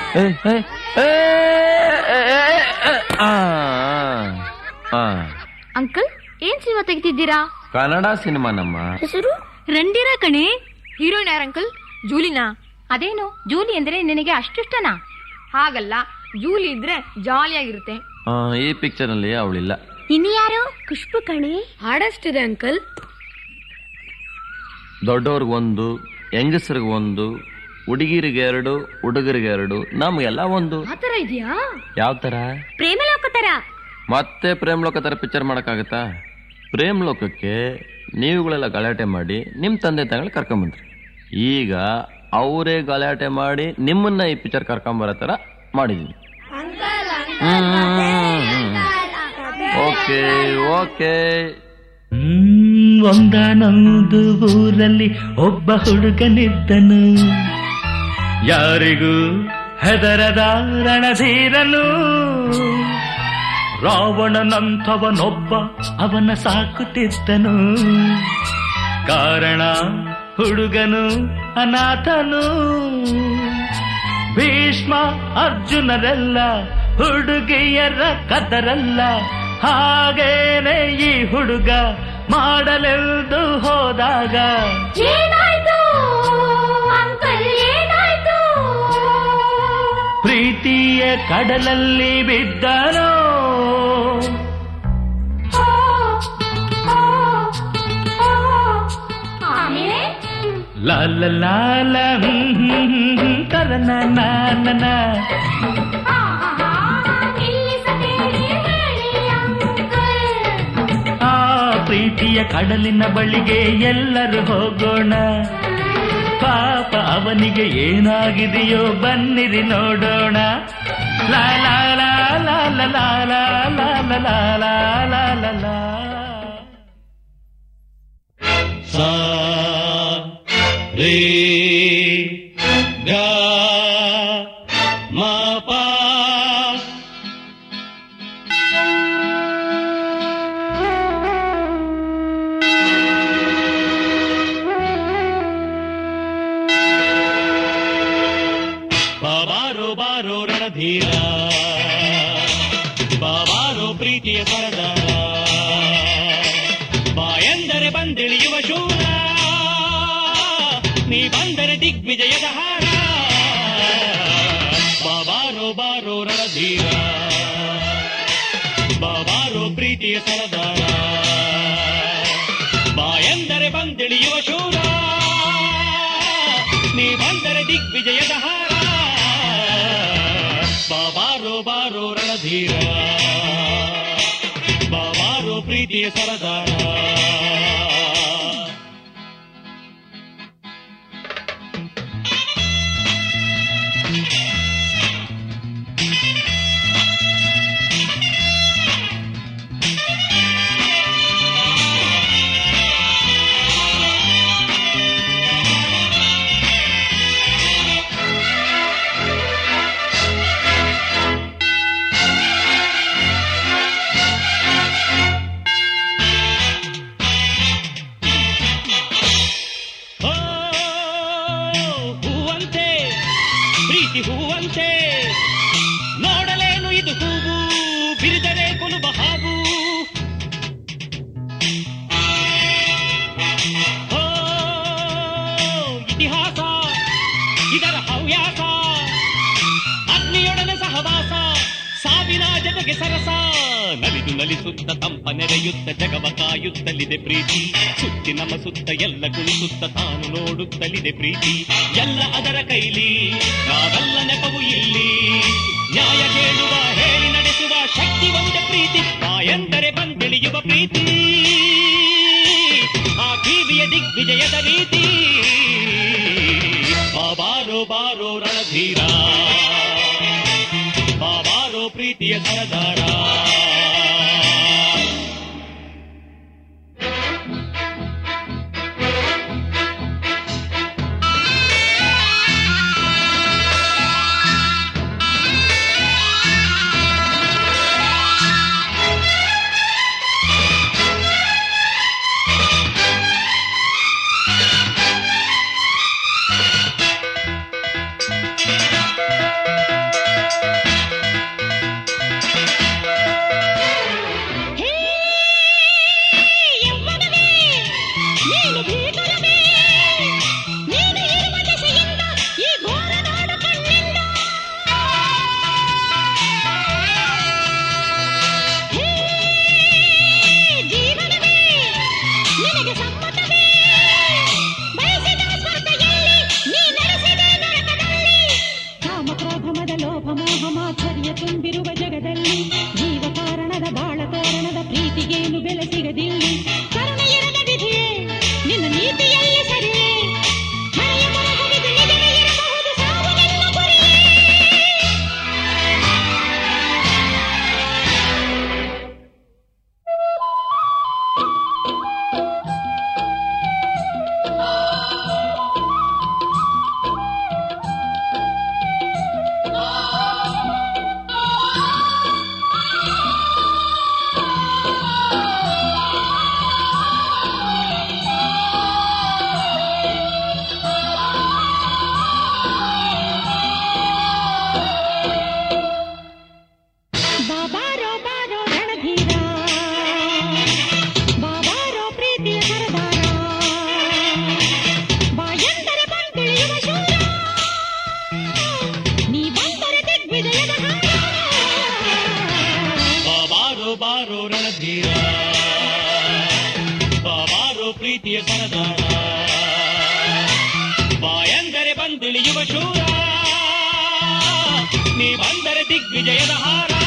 ಏ, ಏ, ಏ, ಏ, ಏ, ಏ, ಆ, ಆ. ಅಂಕಲ್ ಏನ್ ಸಿನಿಮಾ ತೆಗಿತಿದ್ದೀರಾ ಕನ್ನಡ ಸಿನಿಮಾ ನಮ್ಮ ಹೆಸರು ರಂಡಿರಾ ಕಣೆ ಹೀರೋಯಿನ್ ಯಾರ ಅಂಕಲ್ ಜೂಲಿನಾ ಅದೇನು ಜೂಲಿ ಅಂದ್ರೆ ನಿನಗೆ ಅಷ್ಟಿಷ್ಟನಾ ಹಾಗಲ್ಲ ಜೂಲಿ ಇದ್ರೆ ಜಾಲಿಯಾಗಿರುತ್ತೆ ಆ, ಈ ಪಿಕ್ಚರ್ ನಲ್ಲಿ ಅವಳಿಲ್ಲ ಇನ್ನು ಯಾರು ಖುಷ್ಬು ಕಣೆ ಹಾಡಷ್ಟಿದೆ ಅಂಕಲ್ ದೊಡ್ಡವ್ರಿಗೆ ಒಂದು ಹೆಂಗಸರಿಗೆ ಒಂದು ಹುಡುಗಿರಿಗೆ ಎರಡು ಹುಡುಗರಿಗೆ ಎರಡು ನಮ್ಗೆಲ್ಲ ಒಂದು ಆತರ ಇದೆಯಾ ಯಾವ ತರ ಪ್ರೇಮ ಲೋಕ ತರ ಮತ್ತೆ ಪ್ರೇಮ್ ಲೋಕ ತರ ಪಿಕ್ಚರ್ ಮಾಡಕ್ಕಾಗತ್ತಾ ಪ್ರೇಮ್ ಲೋಕಕ್ಕೆ ನೀವುಗಳೆಲ್ಲ ಗಲಾಟೆ ಮಾಡಿ ನಿಮ್ಮ ತಂದೆ ತಾಯಿಗಳು ಕರ್ಕೊಂಬಂದ್ರಿ ಈಗ ಅವರೇ ಗಲಾಟೆ ಮಾಡಿ ನಿಮ್ಮನ್ನ ಈ ಪಿಕ್ಚರ್ ಕರ್ಕೊಂಬರೋ ತರ ಮಾಡಿದೀನಿ ಓಕೆ ಓಕೆ ಹ್ಮ್, ಒಂದಾನೊಂದು ಊರಲ್ಲಿ ಒಬ್ಬ ಹುಡುಗನಿದ್ದನು ಯಾರಿಗೂ ಹೆದರದ ರಣಧೀರನು ರಾವಣನಂಥವನೊಬ್ಬ ಅವನ ಸಾಕುತ್ತಿದ್ದನು ಕಾರಣ ಹುಡುಗನು ಅನಾಥನು ಭೀಷ್ಮ ಅರ್ಜುನರೆಲ್ಲ ಹುಡುಗಿಯರ ಕದರಲ್ಲ ಹಾಗೇನೆ ಈ ಹುಡುಗ ಮಾಡಲೆಂದು ಹೋದಾಗ ಏನಾಯ್ತು ಅಂಕಲ್ ಏನಾಯ್ತು ಪ್ರೀತಿಯ ಕಡಲಲ್ಲಿ ಬಿದ್ದನೋ ಆಮೇಲೆ ಲಾಲ ಲಾಲ ಹ್ಮ್ ಹ್ಮ್ ಹ್ಮ್ ಹ್ಮ್ ತರನ ನಾನನ ಆ ಪ್ರೀತಿಯ ಕಡಲಿನ ಬಳಿಗೆ ಎಲ್ಲರೂ ಹೋಗೋಣ ಪಾಪ ಅವನಿಗೆ ಏನಾಗಿದೆಯೋ ಬನ್ನಿರಿ ನೋಡೋಣ ಲಾ ಲಾ ಲಾ ಲಾ ಲಾ ಲಾ ಲಾ ಲಾ ಲಾ ಲಾ ಲಾ ಲಾ ಲಾ ಸಾ ರೇ ಗಾ ಮಾ ಪಾ ಬಾಬಾರೋ ಬಾರೋ ರಣಧೀರ ಬಾಬಾರೋ ಪ್ರೀತಿಯ ಸರದಾರ ಬಾಯಂದರೆ ಬಂದಿಳಿಯುವ ಶೂರ ನೀ ಬಂದರೆ ದಿಗ್ವಿಜಯದ ಹಾರ ಬಾಬಾರೋ ಬಾರೋ ರಣಧೀರ ಬಾಬಾರೋ ಪ್ರೀತಿಯ ಸರದಾರ ಬಾಯಂದರೆ ಬಂದಿಳಿಯುವ ಶೂರ ನೀ ಬಂದರೆ ದಿಗ್ವಿಜಯದ ಹಾರ ಬಾಬಾರೋ ಬಾರೋ ರಣಧೀರ ಬಾಬಾರೋ ಪ್ರೀತಿಯ ಸರದಾರ ಓ, ಹೂವಂತೆ ಪ್ರೀತಿ ಹೂವಂತೆ ನೋಡಲೇನು ಇದು ಹೂವು ಬಿರಿದರೆ ಕೊಲುಬ ಹಾವು ಓ, ಇತಿಹಾಸ ಇದರ ಹವ್ಯಾಸ ಅಗ್ನಿಯೊಡನೆ ಸಹವಾಸ ಸಾವಿನ ಜೊತೆಗೆ ಸರಸ ನಲಿದು ನಲಿಸುತ್ತ ತಂಪ ನೆರೆಯುತ್ತ ಜಗವ ಕಾಯುತ್ತಲಿದೆ ಪ್ರೀತಿ ಸುತ್ತಿ ನಮ್ಮ ಸುತ್ತ ಎಲ್ಲ ಕುಣಿಸುತ್ತ ತಾನು ನೋಡುತ್ತಲಿದೆ ಪ್ರೀತಿ ಎಲ್ಲ ಅದರ ಕೈಲಿ ನಾವೆಲ್ಲ ನೆಪವು ಇಲ್ಲಿ ನ್ಯಾಯ ಕೇಳುವ ಹೇಳಿ ನಡೆಸುವ ಶಕ್ತಿ ಒಂದೇ ಪ್ರೀತಿ ಎಂದರೆ ಬಂದಿಳಿಯುವ ಪ್ರೀತಿ ಆ ಕಿವಿಯ ದಿಗ್ವಿಜಯದ ರೀತಿ ಬಾಬಾರೋ ಬಾರೋ ರಣಧೀರ ಬಾಬಾರೋ ಪ್ರೀತಿಯ ಸರದಾರ ಪ್ರೀತಿಯ ಸರದಾರ ಬಾಯಂದರೆ ಬಂದಿಳಿಯುವ ಶೂರ ನೀ ಬಂದರೆ ದಿಗ್ವಿಜಯದ ಹಾರ